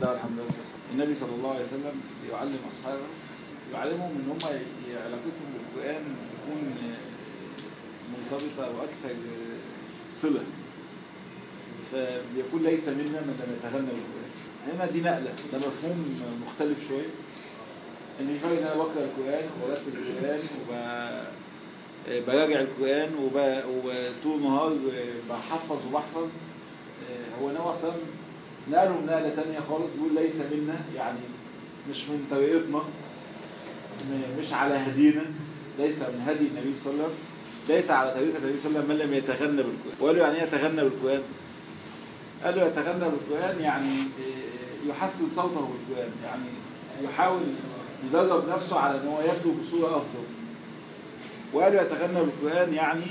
لا الحمد لله النبي صلى الله عليه وسلم يعلم أصحابه يعلمهم ان هم علاقتهم بالقرآن تكون مرتبطة وأكثر صلة فبيقول ليس منا من لم يتغنى بالقرآن هنا دي نقلة ده مفهوم مختلف شوية ان مش ان انا بقرا القرآن وبرتب القرآن وب براجع القرآن وب... وطول النهار بحفظ وبحفظ هو نوع سم نقلهم نقلة تانية خالص يقول ليس منا يعني مش من طريقتنا مش على هدينا ليس من هدي النبي صلى الله عليه وسلم ليس على طريقة النبي صلى الله عليه وسلم من لم يتغنى بالقرآن وقالوا يعني ايه يتغنى بالقرآن قالوا يتغنى بالقرآن يعني يحسن صوته بالقرآن يعني يحاول يدرب نفسه على ان هو يبدو بصورة افضل وقالوا يتغنى بالقرآن يعني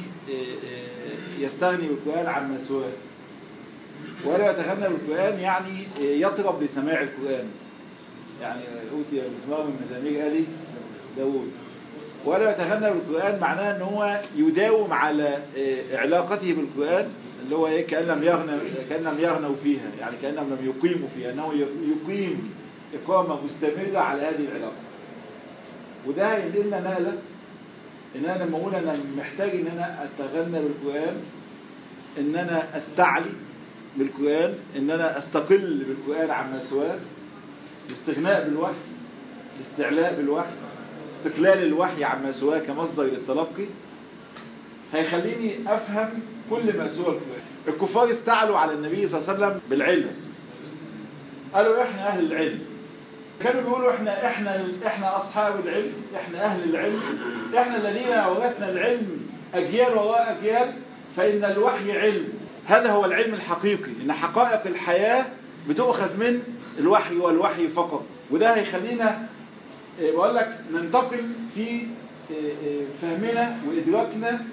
يستغني بالقرآن عن مسواه وقالوا يتغنى بالقرآن يعني يطرب لسماع القرآن يعني أوتي مسمار من مزامير آلي داود وقالوا يتغنى بالقرآن معناه ان هو يداوم على علاقته بالقرآن اللي هو ايه كأن لم يغنى كأن لم يغنوا فيها يعني كأنهم لم يقيموا فيها انه يقيم إقامة مستمرة على هذه العلاقة وده هيدلنا نقلة ان انا لما اقول انا محتاج ان انا اتغنى بالقرآن ان انا استعلي بالقرآن ان انا استقل بالقرآن عما سواه الاستغناء بالوحي الاستعلاء بالوحي استقلال الوحي عما سواه كمصدر للتلقي هيخليني افهم كل ما سوى القرآن الكفار استعلوا على النبي صلى الله عليه وسلم بالعلم قالوا احنا اهل العلم كانوا بيقولوا احنا احنا احنا اصحاب العلم احنا اهل العلم احنا الذين ورثنا العلم اجيال وراء اجيال فان الوحي علم هذا هو العلم الحقيقي ان حقائق الحياة بتؤخذ من الوحي والوحي فقط وده هيخلينا بقول لك ننتقل في فهمنا وادراكنا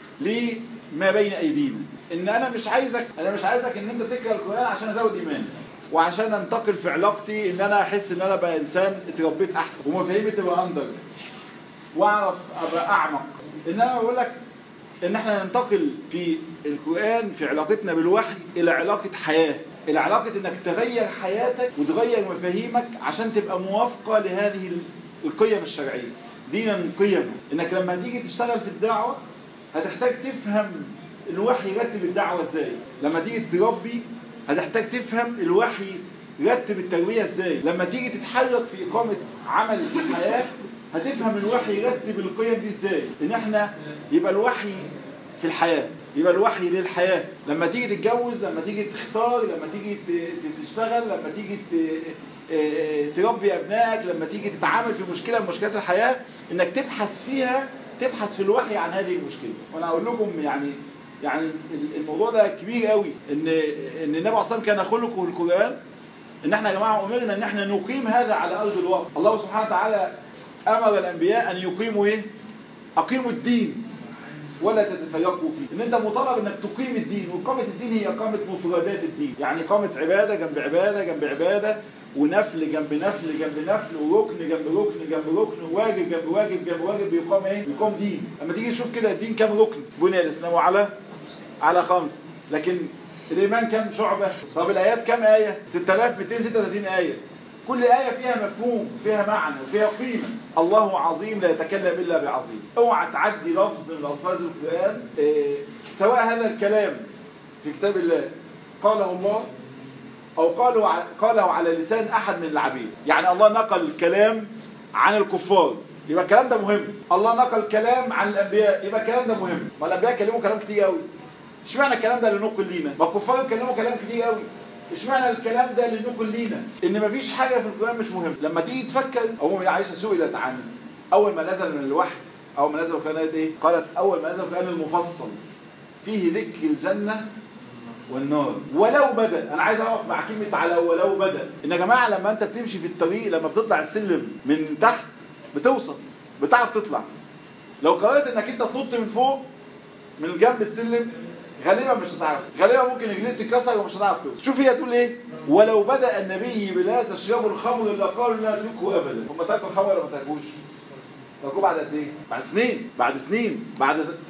لما بين ايدينا ان انا مش عايزك انا مش عايزك ان انت تقرا القران عشان ازود ايماني وعشان انتقل في علاقتي ان انا احس ان انا بقى انسان اتربيت احسن ومفاهيمي تبقى اندر واعرف ابقى اعمق انما بقول لك ان احنا ننتقل في القرآن في علاقتنا بالوحي الى علاقة حياة الى علاقة انك تغير حياتك وتغير مفاهيمك عشان تبقى موافقة لهذه القيم الشرعية دينا قيم انك لما تيجي تشتغل في الدعوة هتحتاج تفهم الوحي يرتب الدعوة ازاي لما تيجي تربي هتحتاج تفهم الوحي يرتب التربية ازاي لما تيجي تتحرك في اقامة عمل في الحياة هتفهم الوحي يرتب القيم دي ازاي ان احنا يبقى الوحي في الحياة يبقى الوحي للحياة لما تيجي تتجوز لما تيجي تختار لما تيجي تشتغل لما تيجي تربي ابنائك لما تيجي تتعامل في مشكلة من مشكلات الحياة انك تبحث فيها تبحث في الوحي عن هذه المشكلة وانا اقول لكم يعني يعني الموضوع ده كبير قوي ان ان النبي عليه الصلاه كان خلقه القران ان احنا يا جماعه امرنا ان احنا نقيم هذا على ارض الواقع الله سبحانه وتعالى امر الانبياء ان يقيموا ايه اقيموا الدين ولا تتفرقوا فيه ان انت مطالب انك تقيم الدين واقامه الدين هي اقامه مفردات الدين يعني اقامه عباده جنب عباده جنب عباده ونفل جنب نفل جنب نفل وركن جنب ركن جنب ركن وواجب جنب واجب جنب واجب بيقام ايه بيقام دين لما تيجي تشوف كده الدين كام ركن بني الاسلام على على خمس لكن الايمان كام شعبه طب الايات كام ايه 6236 ايه كل آية فيها مفهوم فيها معنى وفيها قيمة الله عظيم لا يتكلم إلا بعظيم اوعى تعدي لفظ من ألفاظ القرآن إيه سواء هذا الكلام في كتاب الله قاله الله أو قاله قاله على لسان أحد من العبيد يعني الله نقل الكلام عن الكفار يبقى الكلام ده مهم الله نقل كلام عن الأنبياء يبقى الكلام ده مهم ما الأنبياء كلموا كلام كتير قوي اشمعنى الكلام ده اللي نقل لينا ما الكفار كلموا كلام كتير قوي اشمعنى الكلام ده اللي نقل لينا ان مفيش حاجة في القرآن مش مهم لما تيجي تفكر أم عائشة سئلت عن أول ما نزل من الوحي أول ما نزل القرآن ايه قالت أول ما نزل القرآن المفصل فيه ذكر الجنة والنار ولو بدأ أنا عايز أقف مع كلمة على ولو بدأ إن يا جماعة لما أنت بتمشي في الطريق لما بتطلع السلم من تحت بتوصل بتعرف تطلع لو قررت إنك أنت تنط من فوق من جنب السلم غالبا مش هتعرف غالبا ممكن رجليك تتكسر ومش هتعرف توصل شوف هي تقول ايه ولو بدأ النبي بلا تشربوا الخمر الا قالوا لا تركوا ابدا هم تاكلوا الخمر ولا ما تاكلوش تاكلوه بعد قد ايه بعد سنين بعد سنين بعد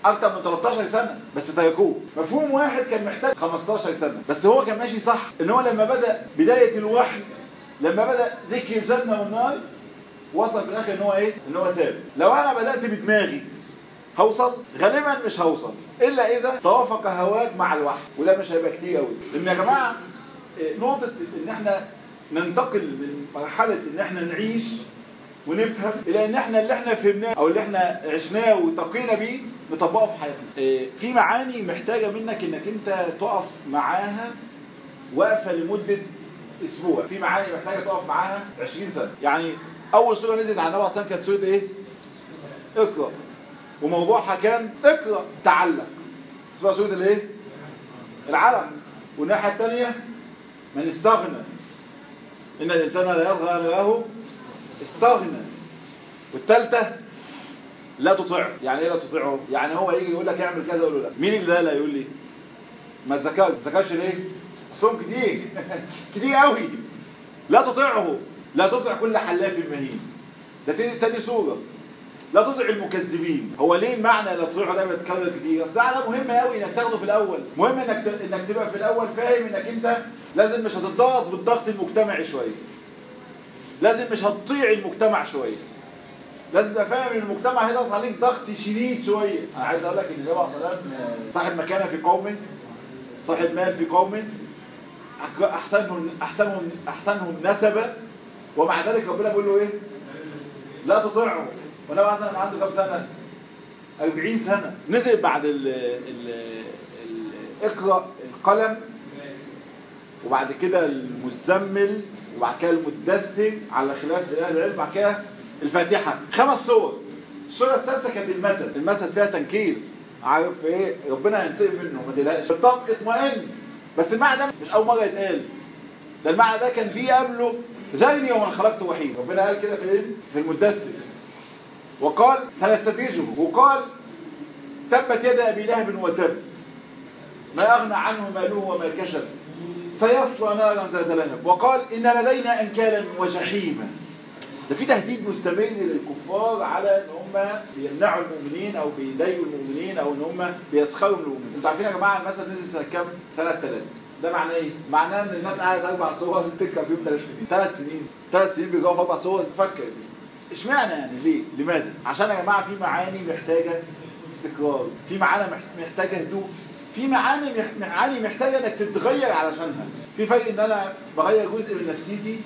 اكتر من 13 سنة بس تركوه مفهوم واحد كان محتاج 15 سنة بس هو كان ماشي صح ان هو لما بدأ بداية الوحي لما بدأ ذكر الجنة والنار وصل في الاخر ان هو ايه ان هو ثابت لو انا بدأت بدماغي هوصل غالبا مش هوصل الا اذا توافق هواك مع الوحي وده مش هيبقى كتير قوي لان يا جماعه نقطه ان احنا ننتقل من مرحله ان احنا نعيش ونفهم الى ان احنا اللي احنا فهمناه او اللي احنا عشناه وتقينا بيه نطبقه في حياتنا في معاني محتاجه منك انك انت تقف معاها وقفه لمده اسبوع في معاني محتاجه تقف معاها 20 سنه يعني اول سوره نزلت على النبي صلى كانت سوره ايه اقرا وموضوعها كان اقرا تعلق اسمها سوره الايه العلم والناحيه الثانيه من استغنى ان الانسان لا يرضى ان يراه استغنى والثالثه لا تطيعه يعني ايه لا تطيعه يعني هو يجي يقول لك اعمل كذا يقول له لا مين اللي لا لا يقول لي ما تذكرش تذكرش ليه صوم كتير كتير قوي لا تطيعه لا تطيع كل حلاف مهين ده تاني تاني سوره لا تطع المكذبين هو ليه معنى لا تطيعه ده بيتكرر كتير اصل ده مهم قوي انك تاخده في الاول مهم انك ت... انك تبقى في الاول فاهم انك انت لازم مش هتتضغط بالضغط المجتمعي شويه لازم مش هتطيع المجتمع شويه لازم تبقى فاهم ان المجتمع هيضغط عليك ضغط شديد شويه انا عايز اقول لك ان النبي عليه الصلاه والسلام صاحب مكانه في قومه صاحب مال في قومه احسنهم احسنهم احسنهم نسبا ومع ذلك ربنا بيقول له ايه لا تطيعه والنبي عليه الصلاه عنده كام سنه 40 سنه نزل بعد ال ال ال اقرا القلم وبعد كده المزمل وبعد كده المدثر على خلاف اهل العلم بعد كده الفاتحه خمس صور الصوره الثالثه كانت المثل المثل فيها تنكيل عارف ايه ربنا هينتقم منه ما تقلقش بالطبع اطمئن بس المعنى ده مش اول مره يتقال ده المعنى ده كان فيه قبله ذرني ومن خلقت وحيد ربنا قال كده في في المدثر وقال سنستدرجه وقال تبت يد ابي لهب وتب ما اغنى عنه ماله وما كسب سيصلى نارا ذات لهب وقال ان لدينا انكالا وجحيما ده في تهديد مستمر للكفار على ان هم بيمنعوا المؤمنين او بيضايقوا المؤمنين او ان هم بيسخروا من المؤمنين انتوا عارفين يا جماعه المثل نزل سنه كام؟ سنه 3 ده معناه ايه؟ معناه ان الناس قاعده اربع صور تركب فيهم ثلاث سنين ثلاث سنين ثلاث سنين بيجاوبوا اربع صور تفكر اشمعنى يعني ليه؟ لماذا؟ عشان يا جماعه في معاني محتاجه استقرار في معاني محتاجه هدوء في معاني معاني محتاجه انك تتغير علشانها في فرق ان انا بغير جزء من نفسيتي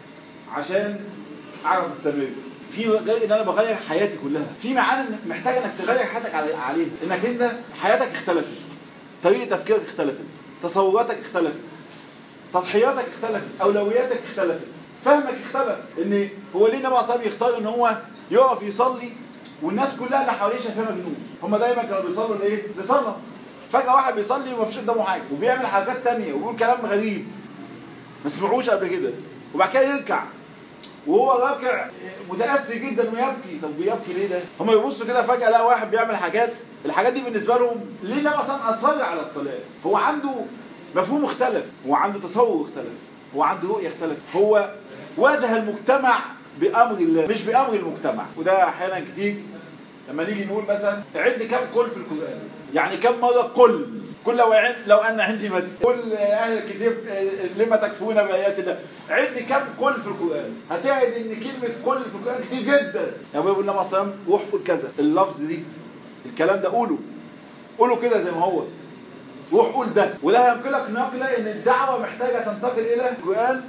عشان اعرف استمر في غير ان انا بغير حياتي كلها في معاني محتاجه انك تغير حياتك عليها انك انت حياتك اختلفت طريقه تفكيرك اختلفت تصوراتك اختلفت تضحياتك اختلفت اولوياتك اختلفت فهمك اختلف ان هو ليه النبي صلى يختار ان هو يقف يصلي والناس كلها اللي حواليه شايفاه مجنون هم دايما كانوا بيصلوا لايه لصلاه فجاه واحد بيصلي ومفيش قدامه حاجه وبيعمل حركات ثانيه وبيقول كلام غريب ما سمعوش قبل كده وبعد كده يركع وهو راكع متأثر جدا ويبكي طب بيبكي ليه ده هم يبصوا كده فجأة لقى واحد بيعمل حاجات الحاجات دي بالنسبة لهم ليه النبي اصلا اصر على الصلاة هو عنده مفهوم مختلف هو عنده تصور مختلف هو عنده رؤية اختلف هو واجه المجتمع بأمر الله مش بأمر المجتمع وده احيانا كتير لما نيجي نقول مثلا عد كم قل في القرآن يعني كم مرة قل كل لو عد لو أن عندي مد كل أهل الكتاب لما تكفون بآيات الله عد كم قل في القرآن هتعد إن كلمة قل في القرآن كتير جدا يا أبو النبي صلى الله عليه وسلم روح قول كذا اللفظ دي الكلام ده قوله قوله كده زي ما هو روح قول ده وده هينقلك نقلة إن الدعوة محتاجة تنتقل إلى القرآن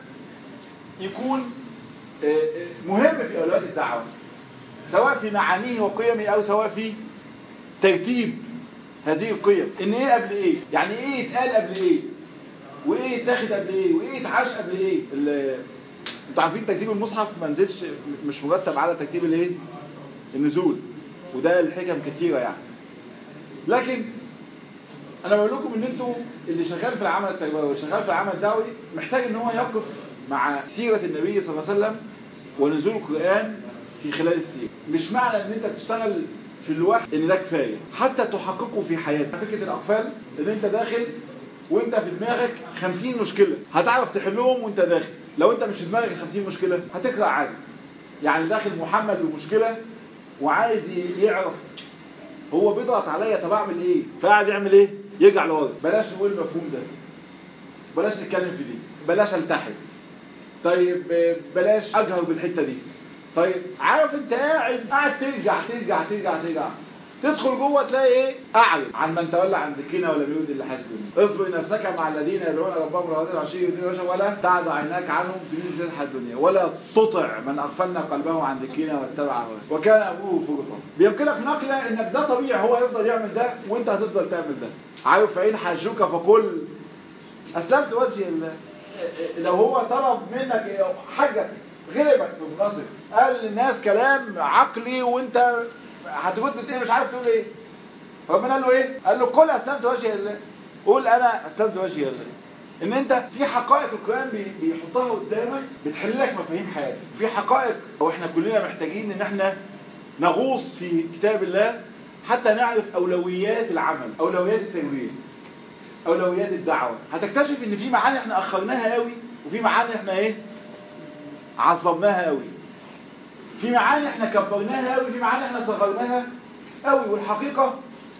يكون مهم في أولويات الدعوة سواء في معانيه وقيمه او سواء في ترتيب هذه القيم ان ايه قبل ايه يعني ايه يتقال قبل ايه وايه يتاخد قبل ايه وايه يتعاش قبل ايه انتوا عارفين ترتيب المصحف ما نزلش مش مرتب على ترتيب الايه النزول وده الحكم كثيره يعني لكن انا بقول لكم ان انتوا اللي شغال في العمل التربوي والشغال في العمل الدعوي محتاج ان هو يقف مع سيره النبي صلى الله عليه وسلم ونزول القران في خلال السيرة مش معنى ان انت تشتغل في الوحي ان ده كفاية حتى تحققه في حياتك فكرة الاقفال ان انت داخل وانت في دماغك 50 مشكلة هتعرف تحلهم وانت داخل لو انت مش في دماغك 50 مشكلة هتقرأ عادي يعني داخل محمد بمشكلة وعايز يعرف هو بيضغط عليا طب اعمل ايه فقاعد يعمل ايه يرجع لورا بلاش نقول المفهوم ده بلاش نتكلم في دي بلاش التحد طيب بلاش اجهر بالحته دي طيب عارف انت قاعد قاعد ترجع ترجع ترجع ترجع تدخل جوه تلاقي ايه اعلم عن من تولى عن ذكرنا ولم يود الا حسبنا اصبر نفسك مع الذين يدعون ربهم رغبا العشي يدين وجهه ولا تعد عيناك عنهم تريد زلحة الدنيا ولا تطع من اغفلنا قلبه عن ذكرنا واتبع هواه وكان ابوه فرطا بيمكنك نقله انك ده طبيعي هو يفضل يعمل ده وانت هتفضل تعمل ده عارف فإن حاجوك فقل اسلمت وجهي الله لو هو طلب منك حاجه غلبك في المناصب قال للناس كلام عقلي وانت هتقول ايه مش عارف تقول ايه ربنا قال له ايه قال له قل اسلمت وجهي لله قول انا اسلمت وجهي لله ان انت في حقائق القران بيحطها قدامك بتحل لك مفاهيم حياتك في حقائق واحنا كلنا محتاجين ان احنا نغوص في كتاب الله حتى نعرف اولويات العمل اولويات التنوير اولويات الدعوه هتكتشف ان في معاني احنا اخرناها قوي وفي معاني احنا ايه عظمناها قوي في معاني احنا كبرناها قوي في معاني احنا صغرناها قوي والحقيقة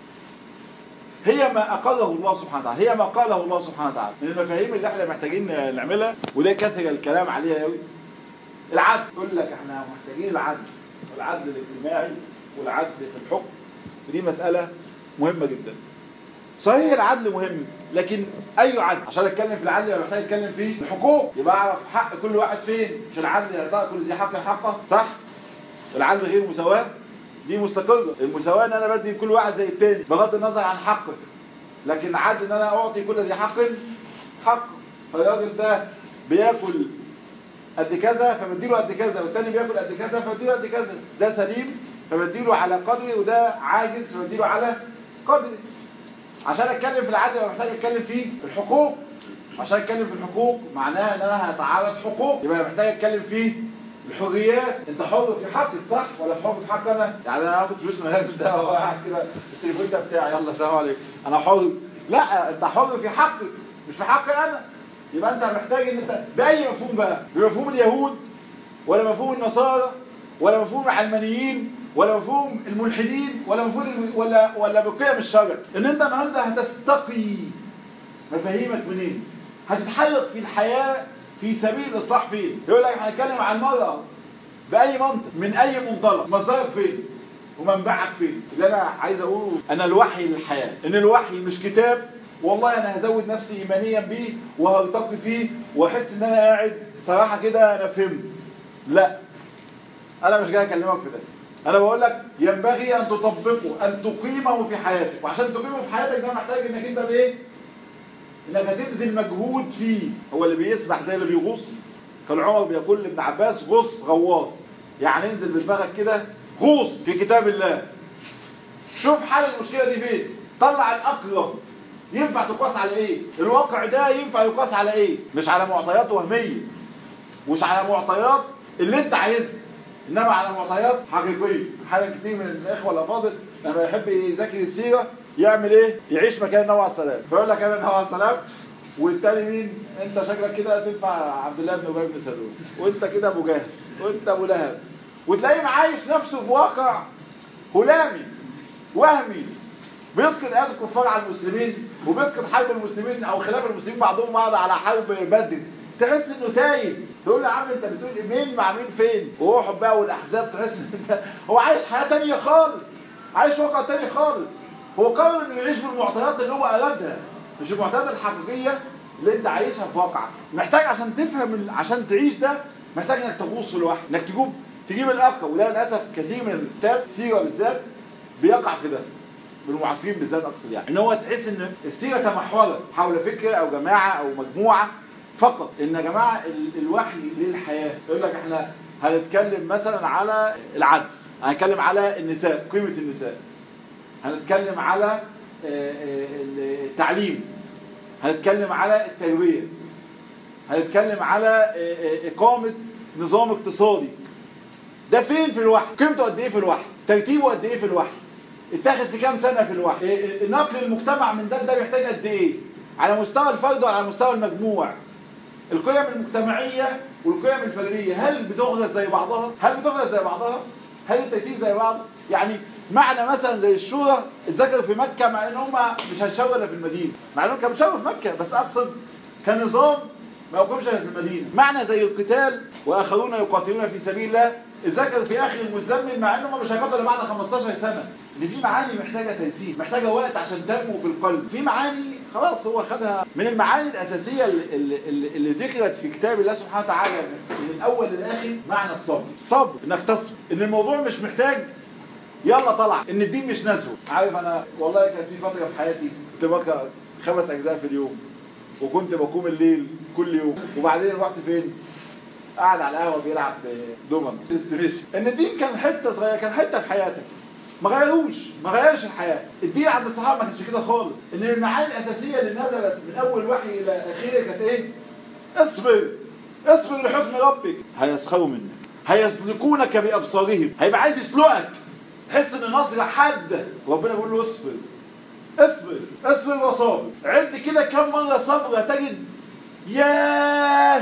هي ما أقره الله سبحانه وتعالى هي ما قاله الله سبحانه وتعالى من المفاهيم اللي احنا محتاجين نعملها وده كثر الكلام عليها قوي العدل يقول لك احنا محتاجين العدل العدل الاجتماعي والعدل في الحكم ودي مسألة مهمة جدا صحيح العدل مهم لكن اي عدل عشان اتكلم في العدل يبقى محتاج اتكلم في الحقوق يبقى اعرف حق كل واحد فين مش العدل يعطى كل ذي حق حقه صح العدل غير مساواة دي مستقلة المساواة ان انا بدي لكل واحد زي التاني بغض النظر عن حقه لكن العدل ان انا اعطي كل ذي حق حق فالراجل ده بياكل قد كذا فبديله قد كذا والتاني بياكل قد كذا فبديله قد كذا ده سليم فبديله على قدري وده عاجز فبديله على قدري عشان اتكلم في العدل يبقى محتاج اتكلم في الحقوق عشان اتكلم في الحقوق معناها ان انا هتعرض حقوق يبقى محتاج اتكلم في الحريات انت حر في حقك صح ولا حر في حق انا يعني انا هاخد فلوس من الراجل ده وهو قاعد كده التليفون ده بتاعي يلا السلام عليكم انا حر لا انت حر في حقك مش في حقي انا يبقى انت محتاج ان انت باي مفهوم بقى بمفهوم اليهود ولا مفهوم النصارى ولا مفهوم العلمانيين ولا مفهوم الملحدين ولا مفهوم الم... ولا ولا بقيم الشرع ان انت النهارده هتستقي مفاهيمك منين هتتحرك في الحياه في سبيل الاصلاح فين يقول لك هنتكلم عن المراه باي منطق من اي منطلق مصدرك فين ومنبعك فين اللي انا عايز اقوله انا الوحي للحياه ان الوحي مش كتاب والله انا هزود نفسي ايمانيا بيه وهرتقي فيه واحس ان انا قاعد صراحه كده انا فهمت لا انا مش جاي اكلمك في ده انا بقول لك ينبغي ان تطبقه ان تقيمه في حياتك وعشان تقيمه في حياتك ده محتاج انك انت بايه انك هتبذل مجهود فيه هو اللي بيسبح زي اللي بيغوص كان عمر بيقول لابن عباس غص غواص يعني انزل بدماغك كده غوص في كتاب الله شوف حل المشكله دي فين طلع الاقرب ينفع تقاس على ايه الواقع ده ينفع يقاس على ايه مش على معطيات وهميه مش على معطيات اللي انت عايزها انما على معطيات حقيقيه حاجه كتير من الاخوه الافاضل لما يحب يذاكر السيره يعمل ايه يعيش مكان النبي عليه السلام فيقول لك انا النبي عليه السلام والتاني مين انت شكلك كده تنفع عبد الله بن ابي بن سلول وانت كده ابو جهل وانت ابو لهب وتلاقيه عايش نفسه في واقع هلامي وهمي بيسقط ايات الكفار على المسلمين وبيسقط حرب المسلمين او خلاف المسلمين بعضهم بعض على حرب بدر تحس انه تايه تقول له يا عم انت بتقول مين مع مين فين وروح بقى والاحزاب تحس ان هو عايش حياه تانية خالص عايش واقع تاني خالص هو قرر انه يعيش بالمعطيات اللي هو ارادها مش المعطيات الحقيقيه اللي انت عايشها في واقعك محتاج عشان تفهم ال... عشان تعيش ده محتاج انك تغوص في الوحي انك تجيب تجيب الاقرب وده للاسف كثير من الكتاب السيره بالذات بيقع في ده بالمعاصرين بالذات اقصد يعني ان هو تحس ان السيره تمحورت حول فكره او جماعه او مجموعه فقط ان يا جماعه ال... الوحي للحياه يقول لك احنا هنتكلم مثلا على العدل هنتكلم على النساء قيمه النساء هنتكلم على التعليم هنتكلم على التربية هنتكلم على إقامة نظام اقتصادي ده فين في الوحي قيمته قد ايه في الوحي ترتيبه قد ايه في الوحي اتاخد في كام سنة في الوحي نقل المجتمع من ده ده بيحتاج قد ايه على مستوى الفرد وعلى مستوى المجموع القيم المجتمعية والقيم الفردية هل بتغذى زي بعضها هل بتغذى زي بعضها هل الترتيب زي بعض يعني معنى مثلا زي الشورى اتذكر في مكة مع ان هم مش هيشاوروا الا في المدينة مع انهم كانوا بيشاوروا في مكة بس اقصد كنظام ما يقومش الا في المدينة معنى زي القتال واخرون يقاتلون في سبيل الله اتذكر في اخر المزمل مع انهم مش هيقاتلوا بعد 15 سنة ان في معاني محتاجة تنسيق محتاجة وقت عشان تنمو في القلب في معاني خلاص هو خدها من المعاني الاساسية اللي, اللي, اللي ذكرت في كتاب الله سبحانه وتعالى من الاول للاخر معنى الصبر الصبر انك تصبر ان الموضوع مش محتاج يلا طلع ان الدين مش نزوه عارف انا والله كان في فتره في حياتي كنت بقرا خمس اجزاء في اليوم وكنت بقوم الليل كل يوم وبعدين رحت فين قاعد على القهوه بيلعب دومن ان الدين كان حته صغيره كان حته في حياتك ما غيروش ما غيرش الحياه الدين عند الصحابه ما كانش كده خالص ان المعاني الاساسيه اللي نزلت من اول وحي الى اخره كانت ايه اصبر اصبر لحكم ربك هيسخروا منك هيسلكونك بابصارهم هيبقى عايز يسلقك تحس ان نظرة حادة ربنا بيقول له اصبر اصبر اصبر وصابر عد كده كم مرة صبر تجد ياه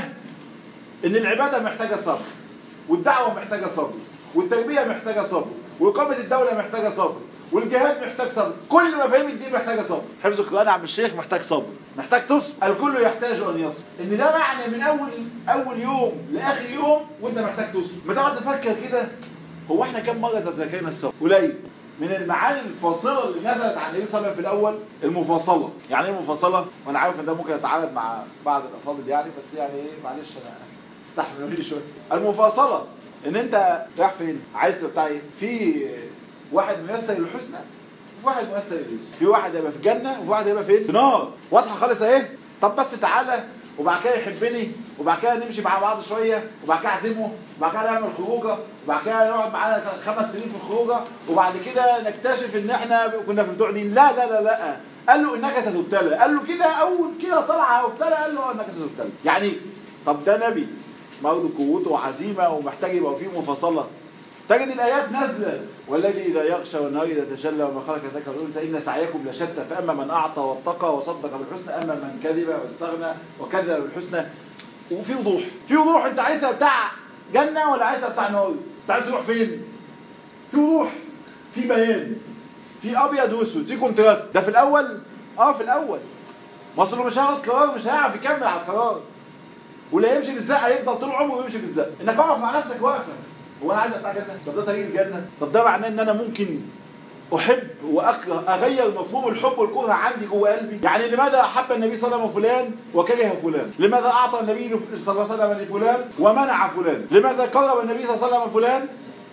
ان العبادة محتاجة صبر والدعوة محتاجة صبر والتربية محتاجة صبر وإقامة الدولة محتاجة صبر والجهاد محتاج صبر كل مفاهيم الدين محتاجة صبر حفظ القرآن عم الشيخ محتاج صبر محتاج تصبر الكل يحتاج أن يصبر إن ده معنى من أول أول يوم لآخر يوم وأنت محتاج تصبر ما تقعد تفكر كده هو احنا كم مرة تذكرنا الصبر قليل من المعاني الفاصلة اللي نزلت عن النبي صلى الله عليه وسلم في الأول المفاصلة يعني ايه مفاصلة وانا عارف ان ده ممكن يتعارض مع بعض الأفاضل يعني بس يعني ايه معلش انا استحملوا لي شوية المفاصلة ان انت رايح فين عايز بتاع ايه في واحد ميسر للحسنى وواحد ميسر لليسر في واحد يبقى في جنة وواحد يبقى فين في نار واضحة خالص اهي طب بس تعالى وبعد كده يحبني وبعد كده نمشي مع بعض شوية وبعد كده اعزمه وبعد كده نعمل خروجه وبعد كده نقعد معانا خمس سنين في الخروجه وبعد كده نكتشف ان احنا كنا في بتوع دين لا لا لا لا قال له انك ستبتلى قال له كده اول كده طلع وابتلى قال له انك ستبتلى يعني طب ده نبي برضه قوته وعزيمه ومحتاج يبقى فيه مفاصله تجد الآيات نازلة والذي إذا يغشى والنهار إذا تجلى وما خلق ذكر الأنثى إن سعيكم لشتى فأما من أعطى واتقى وصدق بالحسنى أما من كذب واستغنى وكذب بالحسنى وفي وضوح في وضوح أنت عايزها بتاع جنة ولا عايزها بتاع نار أنت عايز تروح فين في وضوح في بيان في أبيض وأسود في كونتراست ده في الأول أه في الأول ما أصله مش هياخد قرار مش هيعرف يكمل على القرار ولا يمشي بالزق هيفضل طول عمره يمشي بالزق انك اقف مع نفسك واقفه هو انا عايز ابقى جنه طب ده طريق الجنه طب ده معناه ان انا ممكن احب واكره اغير مفهوم الحب والكره عندي جوه قلبي يعني لماذا احب النبي صلى الله عليه وسلم فلان وكره فلان لماذا اعطى النبي صلى الله عليه وسلم لفلان ومنع فلان لماذا قرب النبي صلى الله عليه وسلم فلان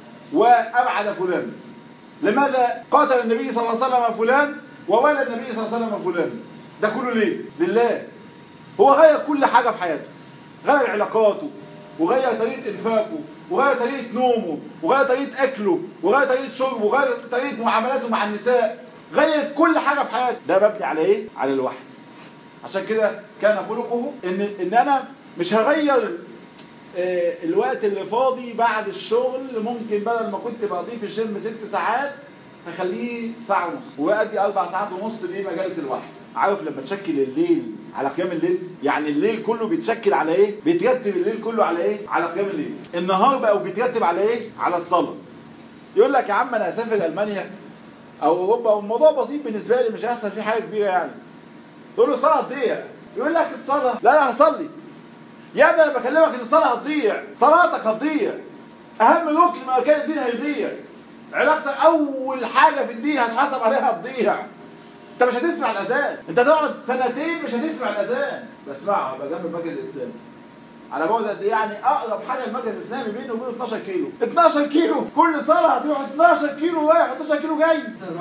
وابعد فلان لماذا قاتل النبي صلى الله عليه وسلم فلان وولى النبي صلى الله عليه وسلم فلان ده كله ليه لله هو غير كل حاجه في حياته غير علاقاته وغير طريقة انفاقه وغير طريقة نومه وغير طريقة اكله وغير طريقة شربه وغير طريقة معاملاته مع النساء غير كل حاجة في حياته ده مبني على ايه على الوحي عشان كده كان خلقه ان ان انا مش هغير آه الوقت اللي فاضي بعد الشغل ممكن بدل ما كنت بقضيه في الجيم ست ساعات هخليه ساعة ونص وادي اربع ساعات ونص دي مجالة الوحي عارف لما تشكل الليل على قيام الليل يعني الليل كله بيتشكل على ايه بيترتب الليل كله على ايه على قيام الليل النهار بقى وبيترتب على ايه على الصلاة يقول لك يا عم انا اسافر المانيا او اوروبا والموضوع بسيط بالنسبة لي مش هيحصل فيه حاجة كبيرة يعني تقول له صلاة هتضيع يقول لك الصلاة لا لا هصلي يا ابني انا بكلمك ان الصلاة هتضيع صلاتك هتضيع اهم ركن من اركان الدين هيضيع علاقتك اول حاجة في الدين هتحاسب عليها هتضيع انت مش هتسمع الاذان انت تقعد سنتين مش هتسمع الاذان بسمعها ابقى جنب المركز الاسلامي على بعد قد يعني اقرب حاجه المركز الاسلامي بينه وبينه 12 كيلو 12 كيلو كل صلاه هتروح 12 كيلو رايح 12 كيلو جاي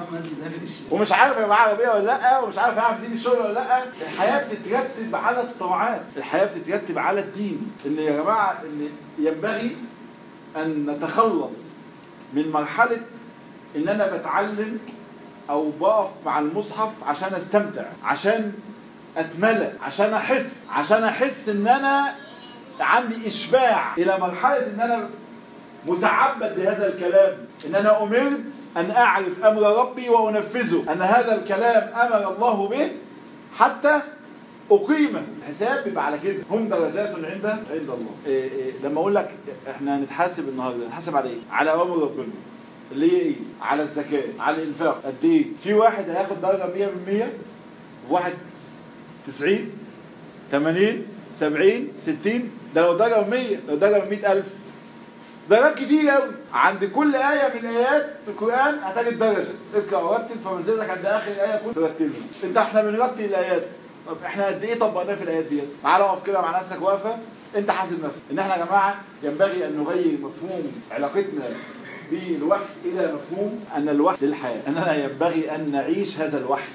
ومش عارف يبقى معاه عربيه ولا لا ومش عارف يعرف دين الشغل ولا لا الحياه بتترتب على الطاعات الحياه بتترتب على الدين ان يا جماعه ان ينبغي ان نتخلص من مرحله ان انا بتعلم او بقف مع المصحف عشان استمتع عشان اتملى عشان احس عشان احس ان انا عندي اشباع الى مرحلة ان انا متعبد بهذا الكلام ان انا امرت ان اعرف امر ربي وانفذه ان هذا الكلام امر الله به حتى اقيمه الحساب بيبقى على كده هم درجات عند عند الله إيه إيه لما اقول لك احنا هنتحاسب النهارده نتحاسب على ايه على اوامر ربنا اللي هي ايه على الزكاه على الانفاق قد ايه في واحد هياخد درجه 100% وواحد 90 80 70 60 ده لو درجه 100 لو درجه 100000 درجات كتير قوي عند كل آية من آيات القرآن هتجد درجة اقرأ ورتل فمنزلك عند آخر الآية كنت ترتلها انت احنا بنرتل الآيات طب احنا قد ايه طبقناه في الآيات ديت تعالى اقف كده مع نفسك واقفة انت حاسب نفسك ان احنا يا جماعة ينبغي ان نغير مفهوم علاقتنا بالوحي الى مفهوم ان الوحي للحياة اننا ينبغي ان نعيش هذا الوحي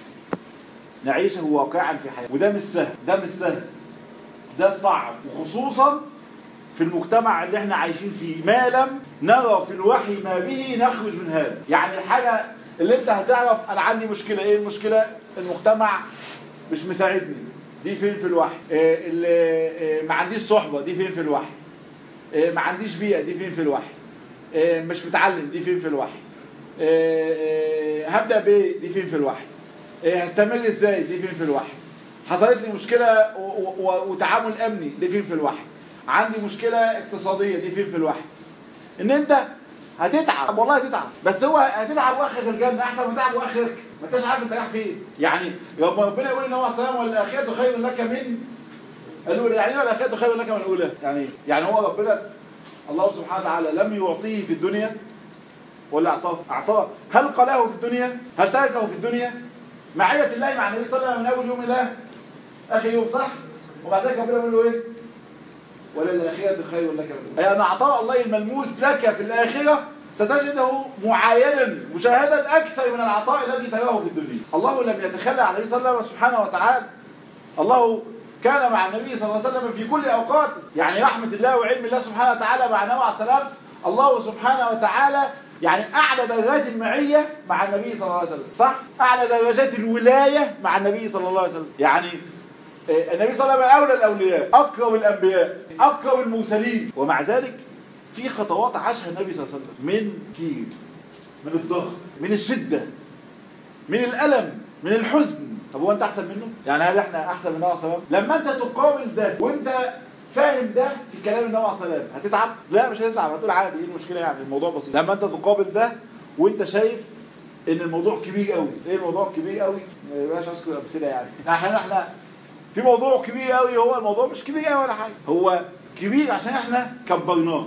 نعيشه واقعا في حياتنا وده مش سهل ده مش سهل ده صعب وخصوصا في المجتمع اللي احنا عايشين فيه ما لم نرى في الوحي ما به نخرج من هذا يعني الحاجة اللي انت هتعرف انا عندي مشكلة ايه المشكلة المجتمع مش مساعدني دي فين في الوحي إيه اللي إيه ما عنديش صحبة دي فين في الوحي إيه ما عنديش بيئة دي فين في الوحي إيه مش متعلم دي فين في الوحي إيه إيه هبدأ بايه دي فين في الوحي إيه هستمر ازاي دي فين في الوحي حصلت لي مشكلة و- و- وتعامل امني دي فين في الوحي عندي مشكلة اقتصادية دي فين في الوحي ان انت هتتعب والله هتتعب بس هو هتتعب واخرك الجنة احسن من تعب واخرك ما انتش عارف انت رايح فين يعني لما ربنا يقول ان هو السلام والاخرة خير لك من الاولى يعني ايه الاخرة خير لك من الاولى يعني يعني هو ربنا الله سبحانه وتعالى لم يعطيه في الدنيا ولا اعطاه اعطاه هل قلاه في الدنيا هل تركه في الدنيا معية الله مع النبي صلى الله عليه وسلم من اول يوم الله اخر يوم صح وبعد ذلك ربنا يقول له ايه وللآخرة خير لك من أي أن عطاء الله الملموس لك في الآخرة ستجده معاينا مشاهدا أكثر من العطاء الذي تراه في الدنيا الله لم يتخلى عن النبي صلى الله عليه وسلم سبحانه وتعالى الله كان مع النبي صلى الله عليه وسلم في كل أوقاته يعني رحمة الله وعلم الله سبحانه وتعالى مع النبي عليه السلام الله سبحانه وتعالى يعني أعلى درجات المعية مع النبي صلى الله عليه وسلم صح؟ أعلى درجات الولاية مع النبي صلى الله عليه وسلم يعني النبي صلى الله عليه وسلم أولى الأولياء أقرب الأنبياء أقرب المرسلين ومع ذلك في خطوات عاشها النبي صلى الله عليه وسلم من كير من الضغط من الشدة من الألم من الحزن طب هو أنت أحسن منه؟ يعني هل إحنا أحسن من النبي صلى الله عليه وسلم؟ لما أنت تقابل ده وأنت فاهم ده في كلام النبي عليه الصلاة والسلام هتتعب؟ لا مش هتتعب هتقول عادي إيه المشكلة يعني الموضوع بسيط لما أنت تقابل ده وأنت شايف ان الموضوع كبير قوي ايه الموضوع كبير قوي ما يبقاش اذكر امثله يعني احنا احنا في موضوع كبير قوي هو الموضوع مش كبير قوي ولا حاجه هو كبير عشان احنا كبرناه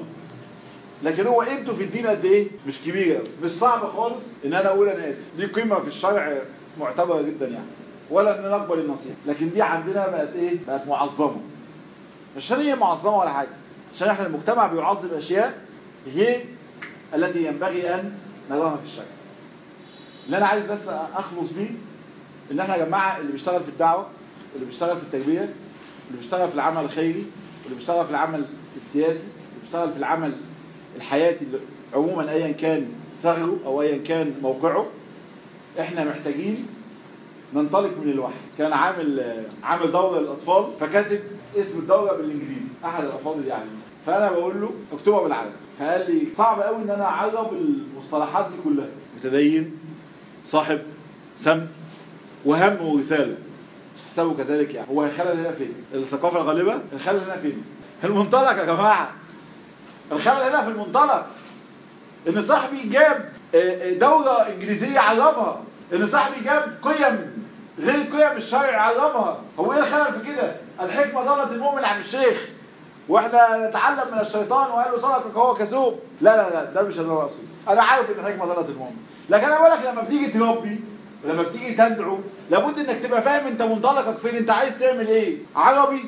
لكن هو قيمته في الدين قد ايه مش كبير قوي مش صعب خالص ان انا اقول انا اسف دي قيمه في الشرع معتبره جدا يعني ولا ان نقبل النصيحه لكن دي عندنا بقت ايه بقت معظمه مش عشان هي معظمه ولا حاجه عشان احنا المجتمع بيعظم اشياء هي التي ينبغي ان نراها في الشرع اللي انا عايز بس اخلص بيه ان احنا يا جماعه اللي بيشتغل في الدعوه اللي بيشتغل في التربيه اللي بيشتغل في العمل الخيري واللي بيشتغل في العمل السياسي اللي بيشتغل في العمل الحياتي اللي عموما ايا كان ثغره او ايا كان موقعه احنا محتاجين ننطلق من الوحي كان عامل عامل دوره للاطفال فكاتب اسم الدوره بالانجليزي احد الافاضل يعني فانا بقول له اكتبها بالعربي فقال لي صعب قوي ان انا اعرب المصطلحات دي كلها متدين صاحب سم وهم ورساله حسابه كذلك يعني هو الخلل هنا فين الثقافه الغالبه الخلل هنا فين المنطلق يا جماعه الخلل هنا في المنطلق ان صاحبي جاب دوره انجليزيه علمها ان صاحبي جاب قيم غير قيم الشرع علمها هو ايه الخلل في كده الحكمه ضلت المؤمن عن الشيخ واحنا نتعلم من الشيطان وقال له صدقك هو كذوب لا لا لا ده مش اللي هو اقصده انا عارف ان الحكمه ضلت المؤمن لكن انا بقول لك لما بتيجي تربي ولما بتيجي تدعو لابد انك تبقى فاهم انت منطلقك فين انت عايز تعمل ايه عربي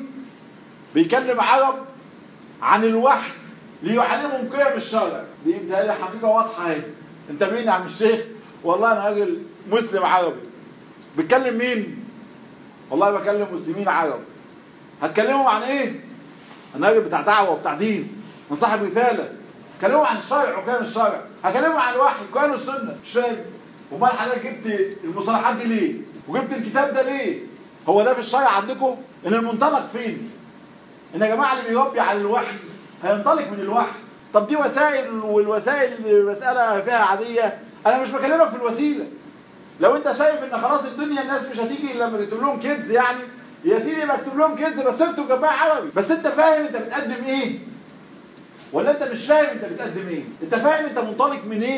بيكلم عرب عن الوحي ليعلمهم قيم الشرع دي بتهيألي حقيقه واضحه اهي انت مين يا عم الشيخ والله انا راجل مسلم عربي بتكلم مين والله بكلم مسلمين عرب هتكلمهم عن ايه انا راجل بتاع دعوه وبتاع دين من صاحب رساله هكلمهم عن الشرع وكلام الشرع هكلمهم عن الوحي وكلام السنه مش فاهم امال حضرتك جبت المصطلحات دي ليه وجبت الكتاب ده ليه هو ده في الشرع عندكم ان المنطلق فين ان يا جماعه اللي بيربي على الوحي هينطلق من الوحي طب دي وسائل والوسائل مساله فيها عاديه انا مش بكلمك في الوسيله لو انت شايف ان خلاص الدنيا الناس مش هتيجي الا لما تكتب لهم كيدز يعني يا سيدي بكتب لهم كيدز بس اكتب جنبها عربي بس انت فاهم انت بتقدم ايه ولا انت مش فاهم انت بتقدم ايه انت فاهم انت منطلق منين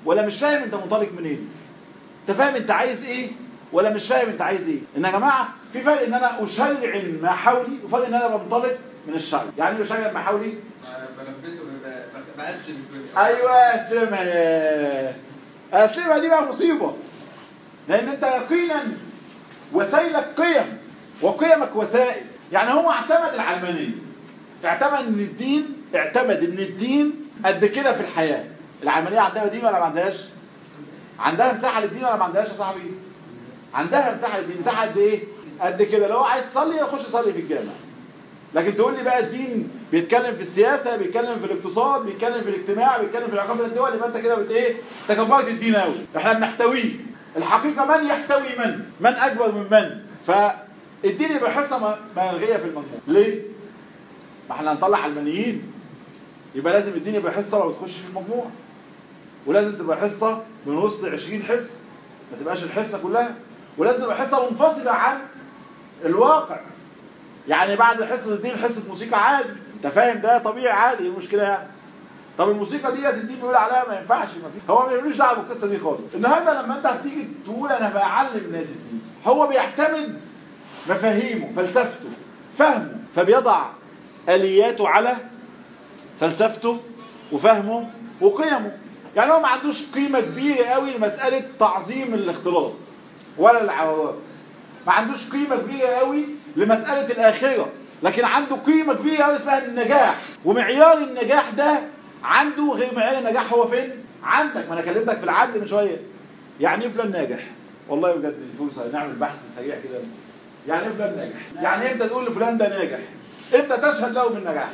ولا مش فاهم انت منطلق منين انت فاهم انت عايز ايه ولا مش فاهم انت عايز ايه ان يا جماعه في فرق ان انا اشرع ما حولي وفرق ان انا بنطلق من الشرع يعني ايه اشرع ما حولي بلبسه بقسم الدنيا ايوه اسلمها اسلمها دي بقى مصيبه لان انت يقينا وسائلك قيم وقيمك وسائل يعني هو اعتمد العلمانيه اعتمد ان الدين اعتمد ان الدين قد كده في الحياه العلمانيه عندها دين ولا ما عندهاش عندها مساحه للدين ولا ما عندهاش يا صاحبي عندها مساحه للدين مساحه قد ايه قد كده لو عايز تصلي يخش يصلي في الجامع لكن تقول لي بقى الدين بيتكلم في السياسة بيتكلم في الاقتصاد بيتكلم في الاجتماع بيتكلم في العلاقات بين الدول يبقى انت كده بت ايه تكبرت الدين قوي احنا بنحتويه الحقيقة من يحتوي من من اكبر من من فالدين يبقى حصة ملغية في المجموع ليه ما احنا هنطلع علمانيين يبقى لازم الدين يبقى حصة ما بتخش في المجموع ولازم تبقى حصة من وسط 20 حصة ما تبقاش الحصة كلها ولازم تبقى حصة منفصلة عن الواقع يعني بعد حصة الدين حصة موسيقى عادي انت فاهم ده طبيعي عادي ايه المشكلة يعني طب الموسيقى ديت الدين بيقول عليها ما ينفعش ما فيش هو ما يقولوش دعوه بالقصه دي خالص النهارده لما انت هتيجي تقول انا بعلم ناس الدين هو بيعتمد مفاهيمه فلسفته فهمه فبيضع الياته على فلسفته وفهمه وقيمه يعني هو ما عندوش قيمه كبيره قوي لمساله تعظيم الاختلاط ولا العوارات ما عندوش قيمه كبيره قوي لمساله الاخره لكن عنده قيمه كبيره قوي اسمها النجاح ومعيار النجاح ده عنده غير معيار النجاح هو فين عندك ما انا كلمتك في العدل من شويه يعني ايه فلان ناجح والله بجد فرصه نعمل بحث سريع كده يعني ايه فلان ناجح يعني امتى تقول لفلان ده ناجح امتى تشهد له بالنجاح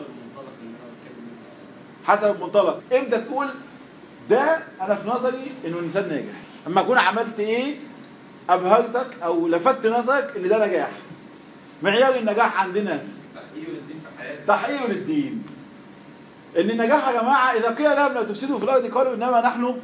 حسب المنطلق امتى تقول ده انا في نظري انه انسان ناجح اما اكون عملت ايه ابهرتك او لفت نظرك ان ده نجاح معيار النجاح عندنا تحقيق للدين في حياتك تحقيق للدين ان النجاح يا جماعة اذا قيل لهم لا تفسدوا في الارض قالوا انما نحن